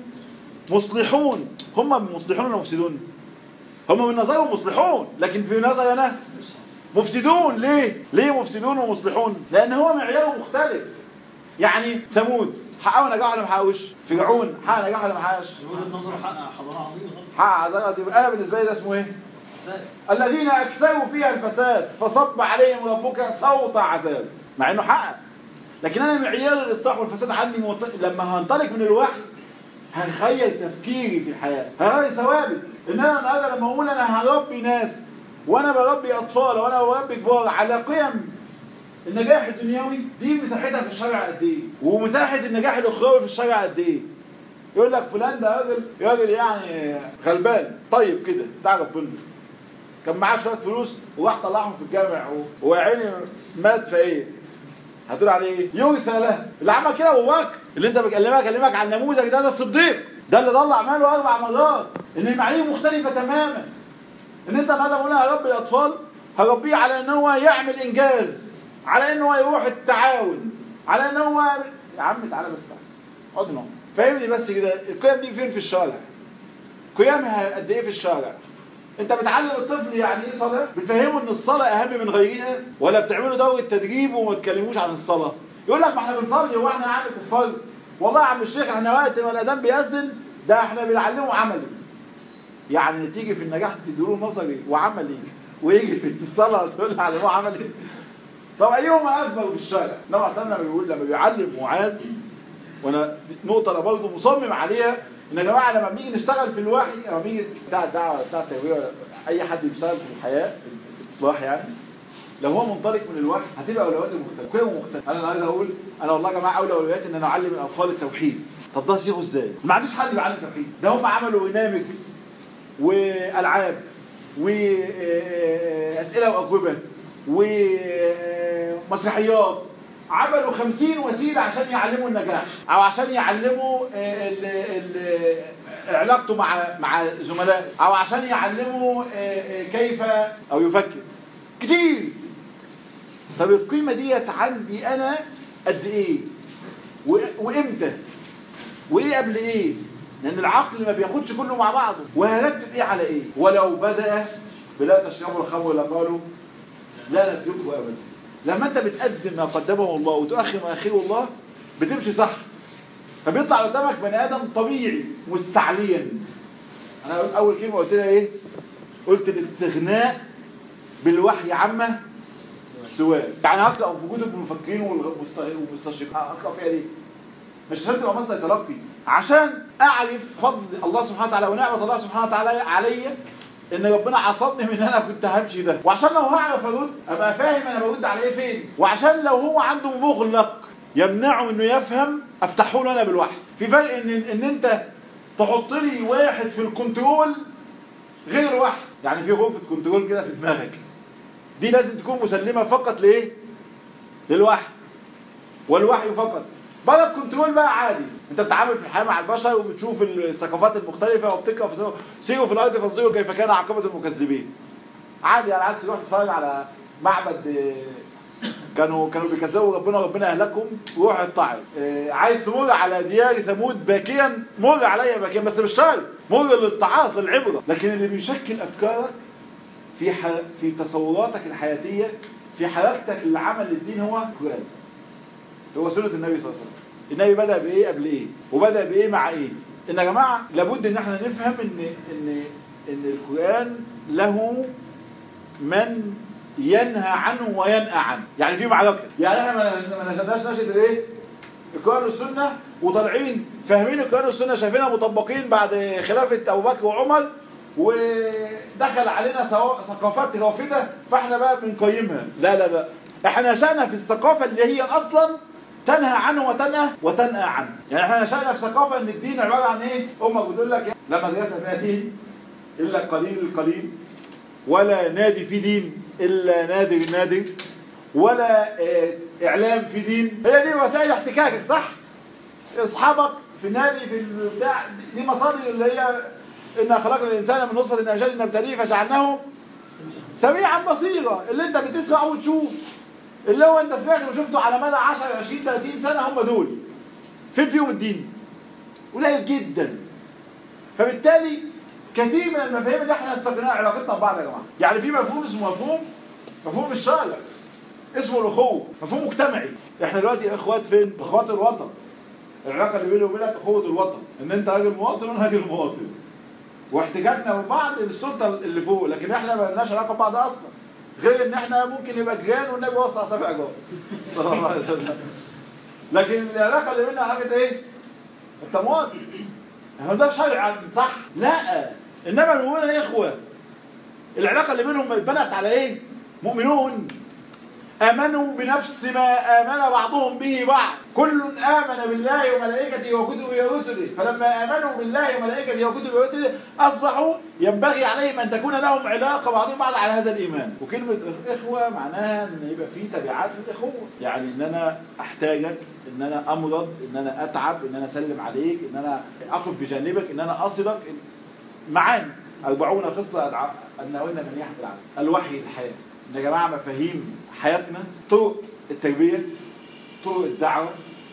مصلحون هم مصلحون ولا مفسدون هم من نظرهم مصلحون لكن في نظر انا مفسدون ليه ليه مفسدون ومصلحون لان هو معياره مختلف يعني ثمود حققوا نجاح ولا ما حققوش فرعون حقق نجاح ولا ما حققش وجهة نظر حقق حضارة عظيمة طبعا حقق نجاح يبقى انا بالنسبه لي ده اسمه ايه الذين اكثروا فيها الفساد فصب عليهم ربك صوت عذاب مع انه حقق لكن انا معيار الاصلاح والفساد عندي موط... لما هنطلق من الوحي هنخيل تفكيري في الحياه هغير ثوابت ان انا النهارده لما اقول انا هربي ناس وانا بربي اطفال وانا بربي كبار على قيم النجاح الدنيوي دي مساحتها في الشرع قد ايه ومساحه النجاح الاخروي في الشرع قد ايه يقول لك فلان ده راجل راجل يعني غلبان طيب كده بتاع ربنا كان معاه شويه فلوس وراح طلعهم في الجامع و- وعيني مات فايه هتقول عليه ايه يورث له اللي عمل كده ابو بكر اللي انت بكلمك اكلمك عن النموذج ده ده الصديق ده اللي طلع ماله اربع مرات ان المعايير مختلفه تماما ان انت النهارده بقول انا هربي الاطفال هربيه على ان هو يعمل انجاز على ان هو يروح التعاون على ان هو يا عم تعالى بس تعالى اقعد هنا فاهمني بس كده القيم دي فين في الشارع قيمها قد ايه في الشارع انت بتعلم الطفل يعني ايه صلاه بتفهمه ان الصلاه اهم من غيرها ولا بتعملوا دوره تدريب وما تكلموش عن الصلاه يقول لك ما احنا بنصلي هو احنا عامل كفار والله يا عم الشيخ احنا وقت ما الاذان بيأذن ده احنا بنعلمه عملي يعني تيجي في النجاح تديله نظري وعملي ويجي في الصلاه تقول له علموه عملي طب ايهما اكبر في الشارع النبي عليه لما بيقول لما بيعلم معاذ وانا نقطه انا برضه مصمم عليها ان يا جماعه لما بنيجي نشتغل في الوحي لما بنيجي بتاع الدعوه بتاع التربيه ولا اي حد بيشتغل في الحياه في الاصلاح يعني لو هو منطلق من الوحي هتبقى اولوياته مختلفه قيمه مختلفه انا عايز اقول انا والله يا جماعه اولى اولوياتي ان انا اعلم الاطفال التوحيد طب ده صيغه ازاي ما عنديش حد بيعلم توحيد ده هم عملوا برنامج والعاب واسئله واجوبه ومسرحيات عملوا خمسين وسيلة عشان يعلموا النجاح او عشان يعلموا آه، ال- ال- علاقته مع مع زملائه او عشان يعلموا آه، آه، كيف او يفكر كتير طب القيمة ديت عندي انا قد ايه و- وامتى وايه قبل ايه لان العقل ما بياخدش كله مع بعضه وهركز ايه على ايه ولو بدأ بلا تشربوا الخمر لقالوا لا نتركه ابدا لما انت بتقدم ما قدمه الله وتؤخر ما اخره الله بتمشي صح فبيطلع قدامك بني ادم طبيعي مستعليا انا قلت- اول كلمه قلت لها ايه قلت الاستغناء بالوحي عما سواء يعني هقرا في كتب المفكرين والمست- والمستشرقين هقرا فيها ليه مش عشان تبقى مصدر تلقي عشان اعرف فضل الله سبحانه وتعالى ونعمه الله سبحانه وتعالى عليا ان ربنا عصمني من ان انا كنت همشي ده وعشان لو هعرف ارد ابقى فاهم انا برد على ايه فين وعشان لو هو عنده مغلق يمنعه انه يفهم افتحه له انا بالوحي في فرق ان ان انت تحط لي واحد في الكنترول غير الوحي يعني في غرفه كنترول كده في دماغك دي لازم تكون مسلمه فقط لايه للوحي والوحي فقط بره الكنترول بقى عادي انت بتتعامل في الحياه مع البشر وبتشوف الثقافات المختلفه وبتقرا في سيروا في الارض فانظروا كيف كان عاقبه المكذبين عادي انا عايز تروح تتفرج على معبد آه، كانوا كانوا بيكذبوا ربنا ربنا اهلكهم وروح اتعظ آه، عايز تمر على ديار ثمود باكيا مر عليا باكيا بس مش شرط مر للتعاظ للعبره لكن اللي بيشكل افكارك في ح... في تصوراتك الحياتيه في حركتك للعمل للدين هو القران هو سنة النبي صلى الله عليه وسلم النبي بدأ بإيه قبل إيه وبدأ بإيه مع إيه إن يا جماعة لابد إن احنا نفهم إن إن إن القرآن له من ينهى عنه وينأى عنه يعني في معركة يعني احنا ما ما نشدناش نشد الايه القرآن والسنة وطالعين فاهمين القرآن والسنة شايفينها مطبقين بعد خلافة أبو بكر وعمر ودخل علينا سوا- ثقافات رافدة فاحنا بقى بنقيمها لا لا لا احنا نشأنا في الثقافة اللي هي أصلا تنهى عنه وتنهى وتنأى عنه يعني احنا نشأنا في ثقافة ان الدين عبارة عن ايه امك بتقول لك لما مدرسة فيها دين الا قليل القليل ولا نادي في دين الا نادر النادر ولا اه، اعلام في دين هي دي وسائل احتكاكك صح اصحابك في النادي في البتاع دي مصادر اللي هي ان خلقنا الانسان من نطفه امشاج نبتليه فجعلناه سميعا بصيرا اللي انت بتسمع وتشوف اللي هو انت سمعته وشفته على مدى 10 20 30 سنه هم دول فين فيهم الدين قليل جدا فبالتالي كثير من المفاهيم اللي احنا استقناها علاقتنا ببعض يا جماعه يعني في مفهوم اسمه مفهوم مفهوم الشارع اسمه الاخوه مفهوم مجتمعي احنا دلوقتي اخوات فين اخوات الوطن العلاقه اللي بيني وبينك اخوه الوطن ان انت راجل مواطن وانا راجل مواطن واحتكاكنا ببعض للسلطه اللي فوق لكن احنا ما لناش علاقه ببعض اصلا غير ان احنا ممكن نبقى جيران والنبي وصى سبع جار صلى الله عليه وسلم لكن العلاقه اللي بيننا علاقه ايه انت مواطن هو ده شرعا صح لا انما المؤمنون اخوه العلاقه اللي بينهم اتبنت على ايه مؤمنون امنوا بنفس ما امن بعضهم به بعض كل امن بالله وملائكته وكتبه ورسله فلما امنوا بالله وملائكته وكتبه ورسله اصبحوا ينبغي عليهم ان تكون لهم علاقه بعضهم بعض على هذا الايمان وكلمه اخوه معناها ان يبقى في تبعات للاخوه يعني ان انا احتاجك ان انا امرض ان انا اتعب ان انا اسلم عليك ان انا اقف بجانبك ان انا اصلك معانا أربعون خصلة أنهن من يحت العالم الوحي الحياة إن يا جماعة مفاهيم حياتنا طرق التربية طرق الدعوة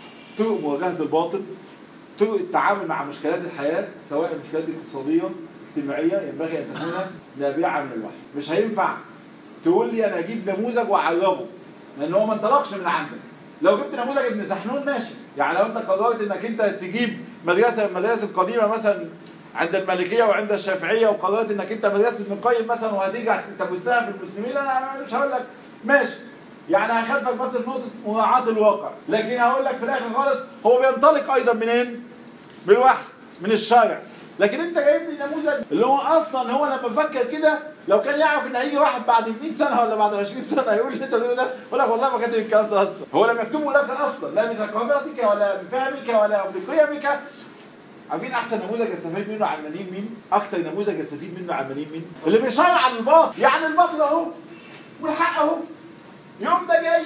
طرق مواجهة الباطل طرق التعامل مع مشكلات الحياة سواء المشكلات الاقتصادية اجتماعية ينبغي أن تكون نابعة من الوحي مش هينفع تقول لي أنا أجيب نموذج وأعربه لأن هو ما انطلقش من عندك لو جبت نموذج ابن سحنون ماشي يعني لو انت قررت انك انت تجيب مدرسة من المدارس القديمة مثلا عند المالكية وعند الشافعية وقررت انك انت مدرسة ابن القيم مثلا وهتيجي تبثها في المسلمين انا مش هقول لك ماشي يعني هخالفك بس في نقطة مراعاة الواقع لكن هقول لك في الاخر خالص هو بينطلق ايضا منين؟ من الوحي من الشارع لكن انت جايب لي نموذج اللي هو اصلا هو لما فكر كده لو كان يعرف ان هيجي واحد بعد 100 سنه ولا بعد 20 سنه هيقول لي انت بتقول ده يقول لك والله ما كاتب الكلام ده اصلا هو لم يكتبه لك اصلا لا بثقافتك ولا بفهمك ولا بقيمك عارفين احسن نموذج يستفيد منه علمانيين مين اكتر نموذج يستفيد منه علمانيين مين اللي بيشرع عن الباطل يعني الباطل اهو والحق اهو يوم ده جاي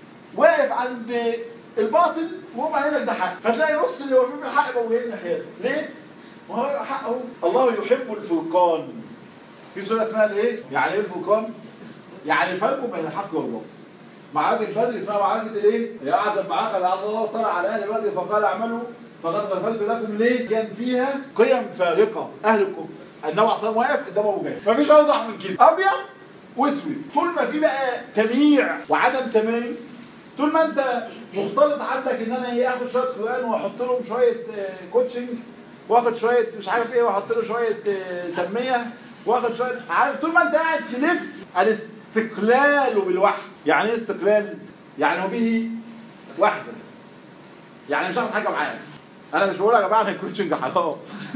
واقف عند الباطل وهم قايل لك ده حق فتلاقي نص اللي واقفين بالحق بقوا جايين ناحيته ليه؟ ما هو حق اهو الله يحب الفرقان في سوره اسمها الايه؟ يعني ايه الفرقان؟ يعني فرق بين الحق والباطل معركة بدر اسمها معركة الايه؟ هي اعظم معركة لعل الله طلع على اهل بدر فقال اعملوا فقد غفرت لكم ليه؟ كان فيها قيم فارقة اهل الكفر النبي عليه الصلاه واقف قدام ابو جهل مفيش اوضح من كده ابيض واسود طول ما في بقى تمييع وعدم تمايز طول ما انت مختلط عندك ان انا ايه اخد شويه قران واحط لهم شويه آه، كوتشنج واخد شويه مش عارف ايه واحط له شويه آه، تنميه واخد شويه عارف طول ما انت قاعد تلف الاستقلال بالوحي يعني ايه استقلال يعني وبه وحده يعني مش هاخد حاجه معاك انا مش بقول يا جماعه ان الكوتشنج حرام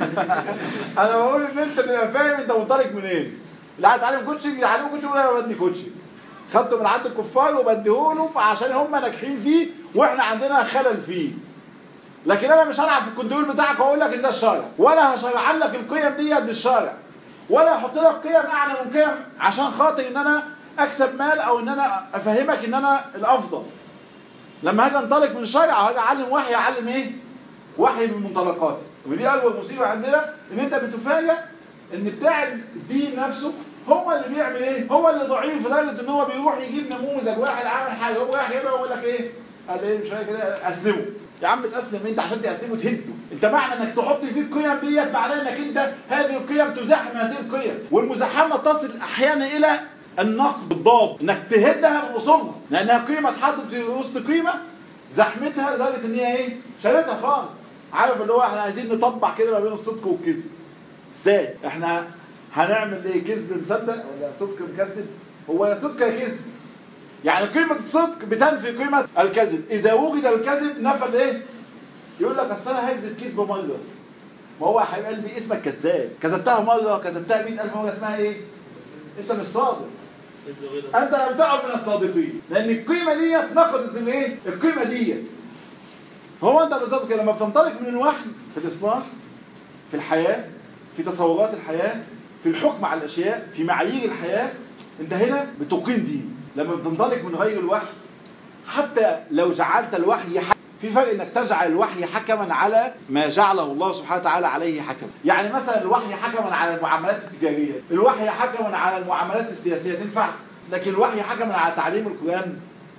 انا بقول ان انت تبقى فاهم انت منطلق منين اللي عايز يتعلم كوتشنج يتعلم كوتشنج وانا بدي كوتشنج خدته من عند الكفار وبديهوله عشان هم ناجحين فيه واحنا عندنا خلل فيه لكن انا مش هلعب في الكنترول بتاعك واقول لك ان ده الشارع ولا هشرع لك القيم ديت بالشارع ولا احط لك قيم اعلى من قيم عشان خاطر ان انا اكسب مال او ان انا افهمك ان انا الافضل لما هاجي انطلق من الشارع هاجي اعلم وحي اعلم ايه وحي من منطلقاتي ودي اول مصيبه عندنا ان انت بتفاجئ ان بتاع الدين نفسه هو اللي بيعمل ايه هو اللي ضعيف لدرجه ان هو بيروح يجيب نموذج واحد عمل حاجه هو رايح يبقى يقول لك ايه قال ايه مش عارف كده اسلمه يا عم تسلم انت عشان تسلمه تهده انت معنى انك تحط فيه القيم ديت معناه انك انت هذه القيم تزاحم هذه القيم والمزاحمه تصل احيانا الى النقد بالضاد انك تهدها من اصولها لانها قيمه اتحطت في وسط قيمه زحمتها لدرجه ان هي ايه شالتها خالص عارف اللي هو احنا عايزين نطبع كده ما بين الصدق والكذب ازاي احنا هنعمل ايه كذب مصدق ولا صدق مكذب هو يا صدق يا كذب يعني قيمة الصدق بتنفي قيمة الكذب إذا وجد الكذب نفى الايه يقول لك أصل أنا هكذب كذب مرة ما هو يا حبيب قلبي اسمك كذاب كذبتها مرة كذبتها 100000 مرة اسمها ايه انت مش صادق انت لم تقع من الصادقين لان القيمة ديت نقضت الايه القيمة ديت هو انت بالظبط كده لما بتنطلق من الوحي في الاصلاح في الحياة في تصورات الحياة في الحكم على الاشياء في معايير الحياة انت هنا بتقيم دين لما بتنطلق من غير الوحي حتى لو جعلت الوحي حكم في فرق انك تجعل الوحي حكما على ما جعله الله سبحانه وتعالى عليه حكما يعني مثلا الوحي حكما على المعاملات التجارية الوحي حكما على المعاملات السياسية تنفع لكن الوحي حكما على تعليم القرآن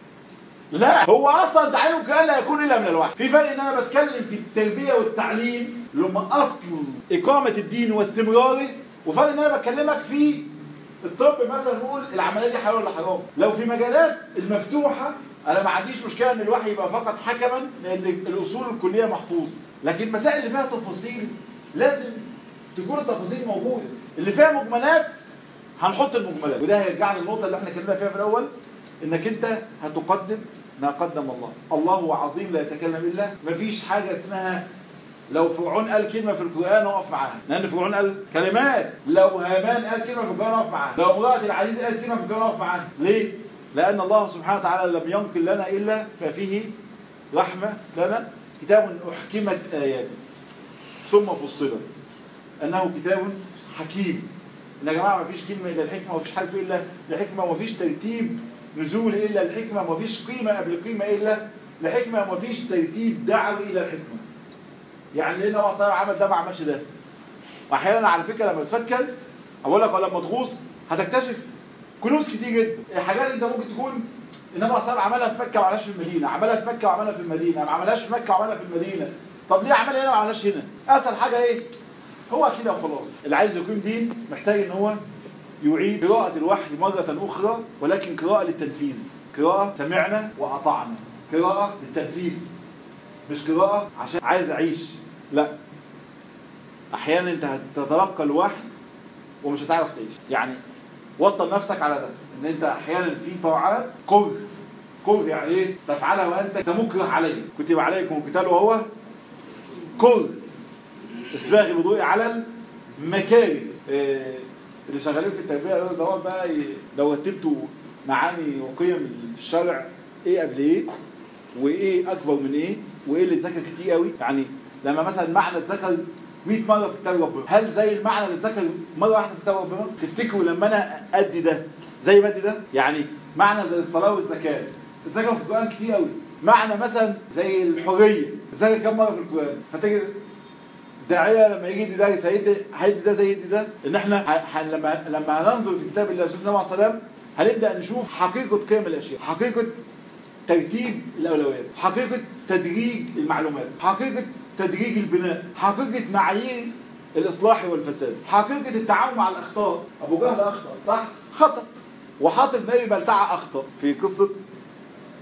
لا هو اصلا تعليم القرآن لا يكون الا من الوحي في فرق ان انا بتكلم في التربية والتعليم اللي هم اصل اقامة الدين واستمراره وفرق ان انا بكلمك في الطب مثلا نقول العملية دي حلال ولا حرام لو في مجالات المفتوحة انا ما عنديش مشكلة ان الوحي يبقى فقط حكما لان الاصول الكلية محفوظة لكن المسائل اللي فيها تفاصيل لازم تكون التفاصيل موجودة اللي فيها مجملات هنحط المجملات وده هيرجعنا للنقطة اللي احنا اتكلمنا فيها في الاول انك انت هتقدم ما قدم الله الله عظيم لا يتكلم الا مفيش حاجة اسمها لو فرعون قال كلمة في القرآن اقف معاها لأن فرعون قال كلمات لو هامان قال كلمة في القرآن اقف معاها لو امرأة العزيز قال كلمة في القرآن اقف معاها ليه؟ لأن الله سبحانه وتعالى لم ينقل لنا إلا ففيه رحمة لنا كتاب أحكمت آياته ثم فصلت أنه كتاب حكيم إن يا جماعة ما فيش كلمة إلا الحكمة وما فيش حرف إلا الحكمة وما فيش ترتيب نزول إلا الحكمة وما فيش قيمة قبل قيمة إلا الحكمة وما فيش ترتيب دعوي إلى الحكمة يعني ليه نوع صار عمل ده ما عملش ده واحيانا على فكره لما تفكر اقول لك لما تغوص هتكتشف كنوز كتير جدا حاجات انت ممكن تكون انما صار عملها في مكه وعملهاش في المدينه عملها في مكه وعملها في المدينه ما عملهاش في مكه وعملها في المدينه طب ليه عملها هنا وما عملهاش هنا اسهل حاجه ايه هو كده وخلاص اللي عايز يقيم دين محتاج ان هو يعيد قراءة الوحي مرة أخرى ولكن قراءة للتنفيذ قراءة سمعنا وأطعنا قراءة للتنفيذ مش قراءة عشان عايز أعيش لا أحيانا أنت هتتلقى الوحي ومش هتعرف تعيش يعني وطن نفسك على ده ان انت احيانا في طاعات كره كره يعني ايه تفعلها وانت مكره عليه كتب عليكم القتال وهو كره اسباغ الوضوء على المكاره إيه اللي شغالين في التربيه يقولوا ده بقى لو رتبتوا معاني وقيم الشرع ايه قبل ايه وايه اكبر من ايه وايه اللي اتذكر كتير قوي يعني لما مثلا معنى اتذكر 100 مره في كتاب ربنا هل زي المعنى اللي اتذكر مره واحده في كتاب ربنا تفتكروا لما انا ادي ده زي ما ادي ده يعني معنى زي الصلاه والزكاه اتذكر في القران كتير قوي معنى مثلا زي الحريه اتذكر كم مره في القران فتجي داعية لما يجي يدي ده هيدي هيدي ده زي يدي ده ان احنا ح... لما لما هننظر في كتاب الله سبحانه وتعالى هنبدا نشوف حقيقه قيم الاشياء حقيقه ترتيب الاولويات حقيقه تدريج المعلومات حقيقه تدريج البناء حقيقه معايير الاصلاح والفساد حقيقه التعامل مع الاخطاء ابو جهل اخطا صح خطا وحاطب نبي بلتعه اخطا في قصه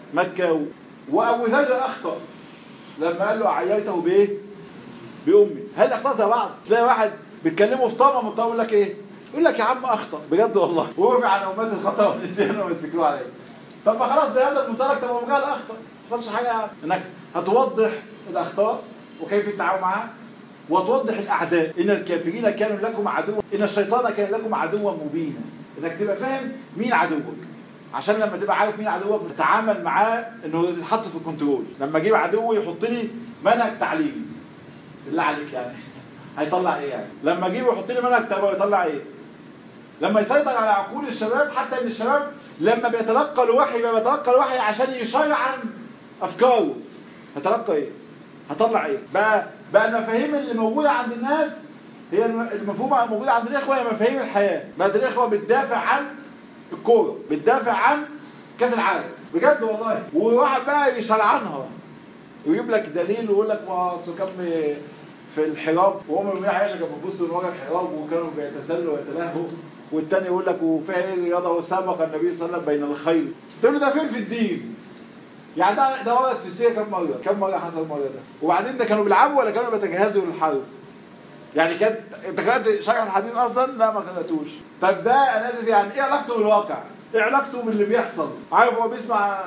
مكة و... وأبو ذر أخطأ لما قال له أعييته بإيه؟ بأمي هل أخطأ زي بعض؟ تلاقي واحد بيتكلموا في طامة من يقول لك إيه؟ يقول لك يا عم أخطأ بجد والله ووقف عن أمات الخطأ والنسيان ومسكوه عليه طب ما خلاص ده هذا المترك طب ما قال أخطأ ما حصلش حاجة إنك هتوضح الأخطاء وكيف التعامل معها وتوضح الأعداء إن الكافرين كانوا لكم عدوا إن الشيطان كان لكم عدوا مبينا إنك تبقى فاهم مين عدوك عشان لما تبقى عارف مين عدوك تتعامل معاه إنه يتحط في الكنترول لما أجيب عدو يحط لي منهج تعليمي بالله عليك يعني هيطلع إيه يعني لما أجيبه يحط لي منهج تربوي يطلع إيه لما يسيطر على عقول الشباب حتى ان الشباب لما بيتلقى الوحي بيبقى بيتلقى الوحي عشان يشيع افكاره هتلقى ايه هطلع ايه بقى بقى المفاهيم اللي موجوده عند الناس هي المفهومه الموجوده عند الاخوه هي مفاهيم الحياه بقت الاخوه بتدافع عن الكوره بتدافع عن كاس العالم بجد والله وواحد بقى يشرعنها ويجيب لك دليل ويقول لك ما اصل كان في الحراب وهم من عائشه كانوا بيبصوا من ورا الحراب وكانوا بيتسلوا ويتلهوا والتاني يقول لك وفيها ايه رياضه سبق النبي صلى الله عليه وسلم بين الخيل تقول له ده فين في الدين يعني ده ده ورد في السيره كم مره كم مره حصل المره ده وبعدين ده كانوا بيلعبوا ولا كانوا بيتجهزوا للحرب يعني كانت انت قرات شرح الحديث اصلا لا ما قراتوش طب ده انا اسف يعني ايه علاقته بالواقع ايه علاقته باللي بيحصل عارف هو بيسمع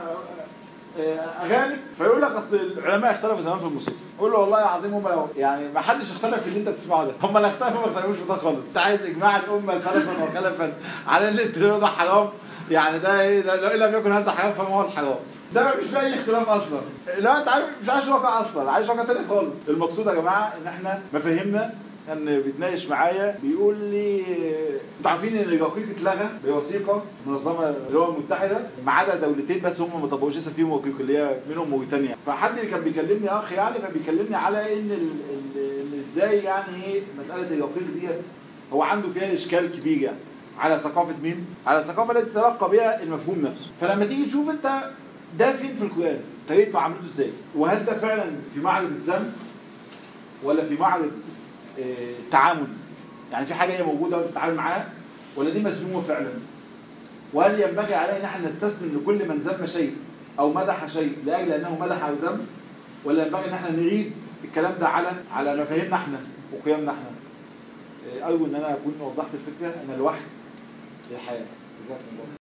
اغاني فيقول لك اصل العلماء اختلفوا زمان في الموسيقى قول له والله العظيم هم لو يعني ما حدش اختلف في اللي انت بتسمعه ده هم لا اختلفوا ما اختلفوش في ده خالص انت عايز اجماع الامه خلفا وخلفا على ان التلوين ده حرام يعني ده ايه ده لو لم يكن هذا حرام فما هو الحرام ده ما فيش فيه اي اختلاف اصلا لا انت عارف مش عايش واقع اصلا عايش واقع تاني خالص المقصود يا جماعه ان احنا مفاهيمنا كان بيتناقش معايا بيقول لي انتوا عارفين ان الرقيق اتلغى بوثيقه منظمه الامم المتحده ما عدا دولتين بس هم ما طبقوش لسه فيهم وثيقه اللي هي منهم موريتانيا فحد اللي كان بيكلمني اخ يعني كان بيكلمني على ان ال... ال... ان ازاي يعني ايه مساله الرقيق ديت هو عنده فيها اشكال كبير يعني على ثقافه مين؟ على الثقافه التي تتلقى بها المفهوم نفسه فلما تيجي تشوف انت ده فين في القران طريقه معاملته ازاي وهل ده فعلا في معرض الذنب ولا في معرض تعامل يعني في حاجة هي موجودة وتتعامل معاها ولا دي مذمومة فعلا وهل ينبغي علينا ان احنا نستسلم لكل من ذم شيء او مدح شيء لاجل انه مدح او ذم ولا ينبغي ان احنا نريد الكلام ده على على مفاهيمنا احنا وقيمنا احنا ارجو ان انا اكون وضحت الفكرة ان الوحي هي الحياة جزاكم الله